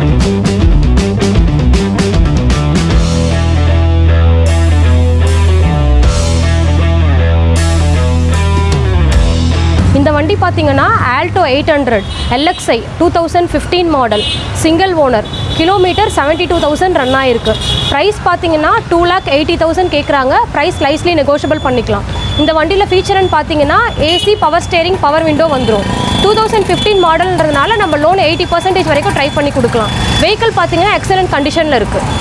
இந்த வண்டி பார்த்தீங்கன்னா Alto eight hundred LXi two thousand fifteen model single owner kilometre seventy two thousand run ஆயிருக்கு price பார்த்தீங்கன்னா two lakh eighty thousand கேட்குறாங்க price likely negotiable பண்ணிக்கலாம் இந்த வண்டியில் ஃபீச்சர்னு பார்த்தீங்கன்னா AC power steering power window வந்துடும் டூ தௌசண்ட் ஃபிஃப்டீன் மாடல்ன்றதுனால நம்ம லோன் எயிட்டி பர்சன்டேஜ் வரைக்கும் ட்ரை பண்ணி கொடுக்கலாம் வெஹிக்கிள் பார்த்தீங்கன்னா எக்ஸலண்ட் கண்டிஷனில் இருக்குது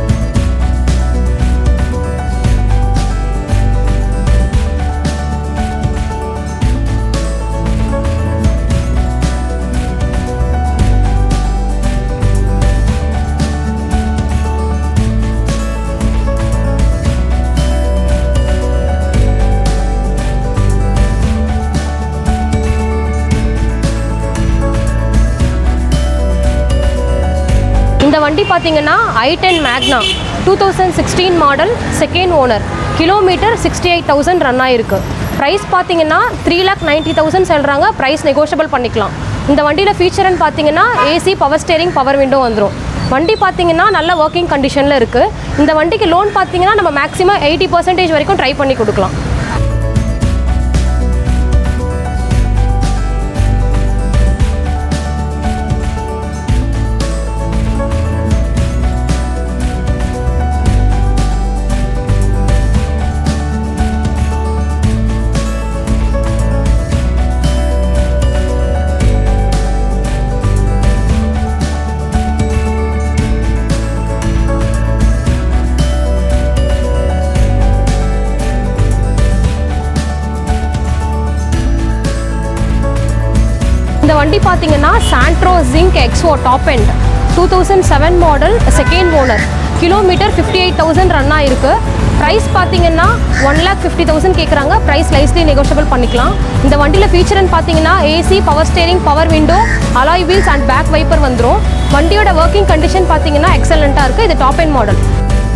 இந்த வண்டி பார்த்தீங்கன்னா i ten Magna two thousand sixteen model second owner kilometre sixty eight thousand run ஆயிருக்கு ப்ரைஸ் பார்த்தீங்கன்னா த்ரீ லேக் நைன்ட்டி தௌசண்ட் சொல்கிறாங்க ப்ரைஸ் நெகோஷியபிள் பண்ணிக்கலாம் இந்த வண்டியில் ஃபீச்சர்னு பார்த்தீங்கன்னா AC power steering power window வந்துடும் வண்டி பார்த்தீங்கன்னா நல்ல ஒர்க்கிங் கண்டிஷனில் இருக்குது இந்த வண்டிக்கு லோன் பார்த்தீங்கன்னா நம்ம மேக்ஸிமம் எயிட்டி பர்சன்டேஜ் வரைக்கும் ட்ரை பண்ணி கொடுக்கலாம் இந்த வண்டி பார்த்தீங்கன்னா Santro Xing XO top end two thousand seven model second owner kilometre fifty eight thousand run ஆயிருக்கு ப்ரைஸ் பார்த்தீங்கன்னா ஒன் லேக் ஃபிஃப்டி தௌசண்ட் கேட்குறாங்க ப்ரைஸ் லைஸ்லி நெகோஷியபிள் பண்ணிக்கலாம் இந்த வண்டியில் ஃபீச்சர்னு பார்த்தீங்கன்னா AC power steering power window alloy wheels and back wiper வந்துடும் வண்டியோட ஒர்க்கிங் கண்டிஷன் பார்த்தீங்கன்னா எக்ஸலண்ட்டாக இருக்குது இது டாப் எண்ட் மாடல்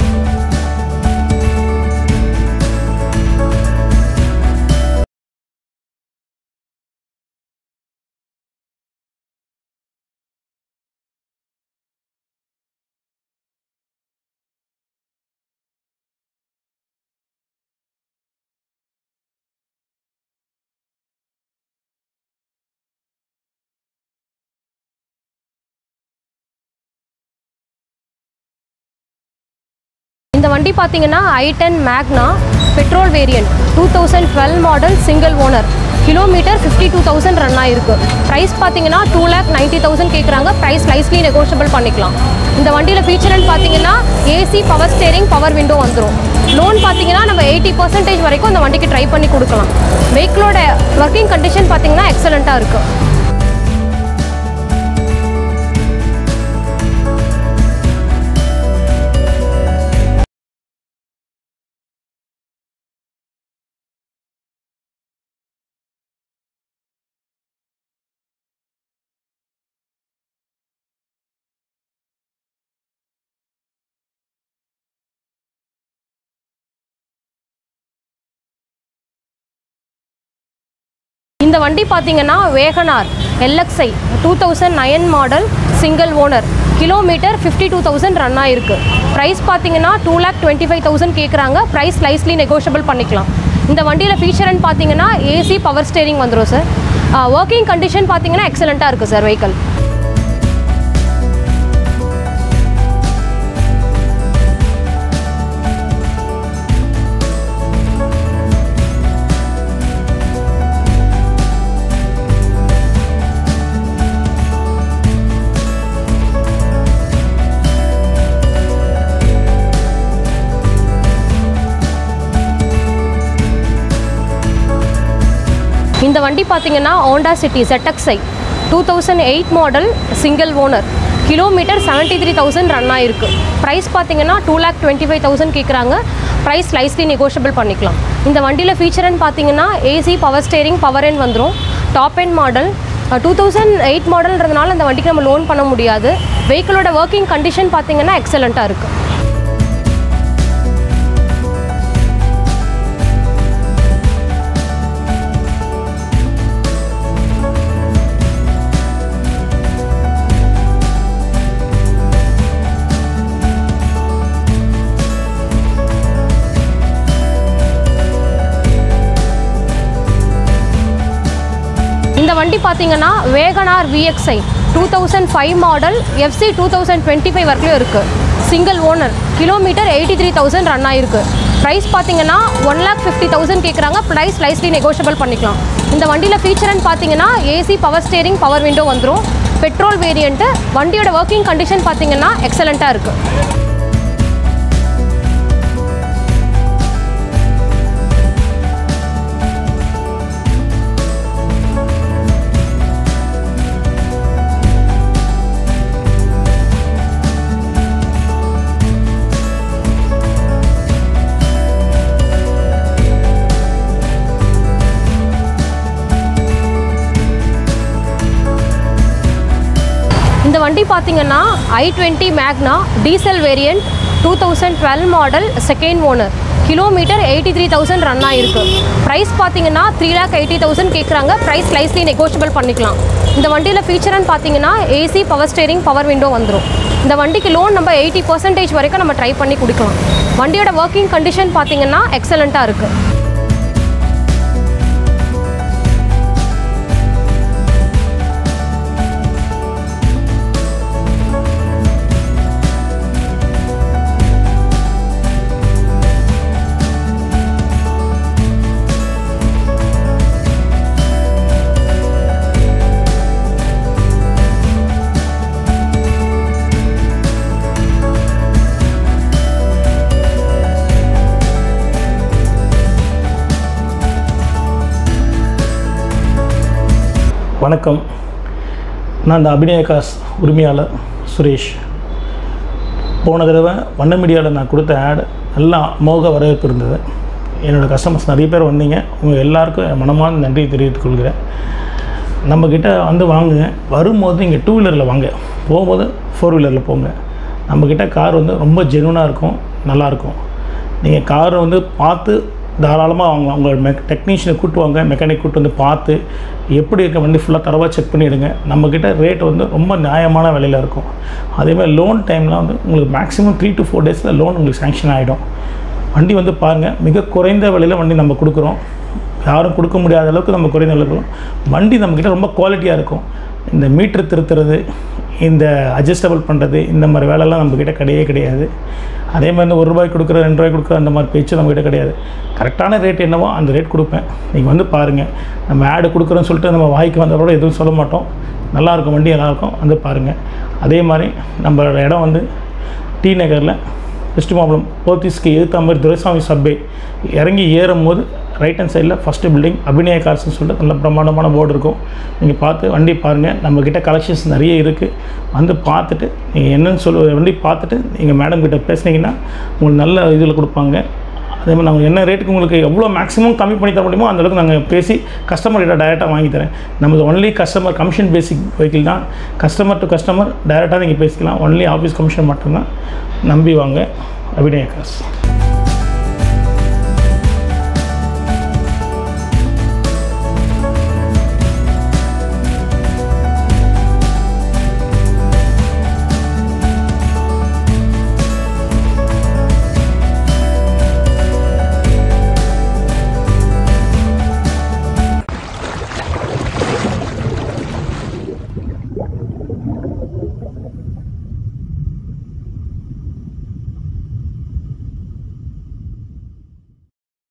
இந்த வண்டி பார்த்தீங்கன்னா i ten Magna petrol variant two thousand twelve model single owner kilometre fifty two thousand run ஆயிருக்கு ப்ரைஸ் பார்த்தீங்கன்னா டூ லேக் நைன்ட்டி தௌசண்ட் கேட்குறாங்க ப்ரைஸ் லைஸ்லி நெகோஷியபிள் பண்ணிக்கலாம் இந்த வண்டியில் ஃபீச்சர்னு பார்த்தீங்கன்னா AC power steering power window வந்துடும் லோன் பார்த்தீங்கன்னா நம்ம எயிட்டி பர்சன்டேஜ் வரைக்கும் அந்த வண்டிக்கு ட்ரை பண்ணி கொடுக்கலாம் வெஹிக்கிளோட ஒர்க்கிங் கண்டிஷன் பார்த்தீங்கன்னா எக்ஸலண்ட்டாக இருக்குது இந்த வண்டி பார்த்தீங்கன்னா WagonR LXi two thousand nine model single owner kilometre fifty two thousand run ஆயிருக்கு ப்ரைஸ் பார்த்தீங்கன்னா two lakh twenty five thousand கேட்குறாங்க ப்ரைஸ் லைஸ்லி நெகோஷியபிள் பண்ணிக்கலாம் இந்த வண்டியில் ஃபீச்சர்னு பார்த்தீங்கன்னா ஏசி பவர் ஸ்டேரிங் வந்துடும் சார் ஒர்க்கிங் கண்டிஷன் பார்த்தீங்கன்னா எக்ஸலண்ட்டாக இருக்குது சார் வெஹிக்கல் இந்த வண்டி பார்த்தீங்கன்னா Honda City ZXi two thousand eight model single owner kilometre seventy three thousand run ஆயிருக்கு ப்ரைஸ் பார்த்தீங்கன்னா two lakh twenty five thousand கேட்குறாங்க ப்ரைஸ் லைஸ்லி நெகோஷியபிள் பண்ணிக்கலாம் இந்த வண்டியில் ஃபீச்சர்னு பார்த்தீங்கன்னா AC power steering power end வந்துடும் top end model two thousand eight மாடல்ன்றதுனால அந்த வண்டிக்கு நம்ம லோன் பண்ண முடியாது வெஹிக்கிளோட ஒர்க்கிங் கண்டிஷன் பார்த்தீங்கன்னா எக்ஸலண்ட்டாக இருக்குது வண்டி பார்த்தீங்கன்னா WagonR VXi two thousand five model FC two thousand twenty five வரைக்கும் இருக்குது single owner kilometre eighty three thousand run ஆயிருக்கு ப்ரைஸ் பார்த்தீங்கன்னா ஒன் லேக் ஃபிஃப்டி தௌசண்ட் கேட்குறாங்க ப்ரைஸ் லைஸ்லி நெகோஷியபிள் பண்ணிக்கலாம் இந்த வண்டியில் ஃபீச்சர்னு பார்த்தீங்கன்னா AC power steering power window வந்துடும் பெட்ரோல் வேரியண்ட்டு வண்டியோட ஒர்க்கிங் கண்டிஷன் பார்த்தீங்கன்னா எக்ஸலண்ட்டாக இருக்குது இந்த வண்டி பார்த்தீங்கன்னா i twenty Magna diesel variant two thousand twelve model second owner kilometre eighty three thousand run ஆயிருக்கு ப்ரைஸ் பார்த்தீங்கன்னா த்ரீ லேக் எயிட்டி தௌசண்ட் கேட்குறாங்க ப்ரைஸ் லைஸ்லி நெகோஷியபிள் பண்ணிக்கலாம் இந்த வண்டியில் ஃபீச்சர்னு பார்த்தீங்கன்னா AC power steering power window வந்துடும் இந்த வண்டிக்கு லோன் நம்ம எயிட்டி பர்சன்டேஜ் வரைக்கும் நம்ம ட்ரை பண்ணி கொடுக்கலாம் வண்டியோட ஒர்க்கிங் கண்டிஷன் பார்த்தீங்கன்னா எக்ஸலண்ட்டாக இருக்குது வணக்கம் நான் இந்த அபிநய காஸ் உரிமையாளர் சுரேஷ் போன தடவை வண்ண மீடியாவில் நான் கொடுத்த ஆட் நல்லா அமோக வரவேற்பு இருந்தது என்னோடய கஸ்டமர்ஸ் நிறைய பேர் வந்தீங்க உங்கள் எல்லாருக்கும் என் மனமான நன்றி தெரிவித்துக் கொள்கிறேன் நம்மக்கிட்ட வந்து வாங்குங்க வரும்போது இங்கே டூ வீலரில் வாங்க போகும்போது ஃபோர் வீலரில் போங்க நம்மக்கிட்ட கார் வந்து ரொம்ப ஜெனுவனாக இருக்கும் நல்லாயிருக்கும் நீங்கள் காரை வந்து பார்த்து தாராளமாக வாங்கலாம் உங்கள் மெக் டெக்னீஷியனை கூட்டு வாங்க மெக்கானிக் கூட்டு வந்து பார்த்து எப்படி இருக்க வண்டி ஃபுல்லாக தரவாக செக் பண்ணிவிடுங்க நம்மக்கிட்ட ரேட் வந்து ரொம்ப நியாயமான விலையில் இருக்கும் அதேமாதிரி லோன் டைம்லாம் வந்து உங்களுக்கு மேக்ஸிமம் த்ரீ டு ஃபோர் டேஸில் லோன் உங்களுக்கு சேங்ஷன் ஆகிடும் வண்டி வந்து பாருங்கள் மிக குறைந்த விலையில் வண்டி நம்ம கொடுக்குறோம் யாரும் கொடுக்க முடியாத அளவுக்கு நம்ம குறைந்த விலையில் கொடுக்குறோம் வண்டி நம்மக்கிட்ட ரொம்ப குவாலிட்டியாக இருக்கும் இந்த மீட்ரு திருத்துறது இந்த அட்ஜஸ்டபிள் பண்ணுறது இந்த மாதிரி வேலைலாம் நம்மக்கிட்ட கிடையவே கிடையாது அதே மாதிரி இந்த ஒரு ரூபாய் கொடுக்குற ரெண்டு ரூபாய் கொடுக்குற அந்த மாதிரி பேச்சு நம்மக்கிட்ட கிடையாது கரெக்டான ரேட் என்னவோ அந்த ரேட் கொடுப்பேன் நீங்கள் வந்து பாருங்கள் நம்ம ஆடு கொடுக்குறோன்னு சொல்லிட்டு நம்ம வாய்க்கு வந்ததோட எதுவும் சொல்ல மாட்டோம் நல்லாயிருக்கும் வண்டி நல்லாயிருக்கும் வந்து பாருங்கள் அதே மாதிரி நம்மளோட இடம் வந்து டி நகரில் வெஸ்ட் மாம்பலம் போத்தீஸ்க்கு எதிர்த்த மாதிரி துரைசாமி சப்பே இறங்கி ஏறும் போது ரைட் ஹேண்ட் சைடில் ஃபஸ்ட்டு பில்டிங் அபிநய கார்ஸ்னு சொல்லிட்டு நல்ல பிரம்மாண்டமான போர்டு இருக்கும் நீங்கள் பார்த்து வண்டி பாருங்கள் நம்மக்கிட்ட கலெக்ஷன்ஸ் நிறைய இருக்குது வந்து பார்த்துட்டு நீங்கள் என்னன்னு சொல்ல வண்டி பார்த்துட்டு நீங்கள் மேடம் கிட்ட பேசுனீங்கன்னா உங்களுக்கு நல்ல இதில் கொடுப்பாங்க அதே மாதிரி நாங்கள் என்ன ரேட்டுக்கு உங்களுக்கு எவ்வளோ மேக்ஸிமம் கம்மி பண்ணி தர முடியுமோ அந்த அளவுக்கு நாங்கள் பேசி கஸ்டமர் கிட்ட டைரெக்டாக வாங்கி தரேன் நமது only customer commission basic vehicle தான் கஸ்டமர் டு கஸ்டமர் டைரெக்டாக நீங்கள் பேசிக்கலாம் ஒன்லி ஆஃபீஸ் கமிஷன் மட்டும்தான் நம்பி வாங்க அபிநய காசு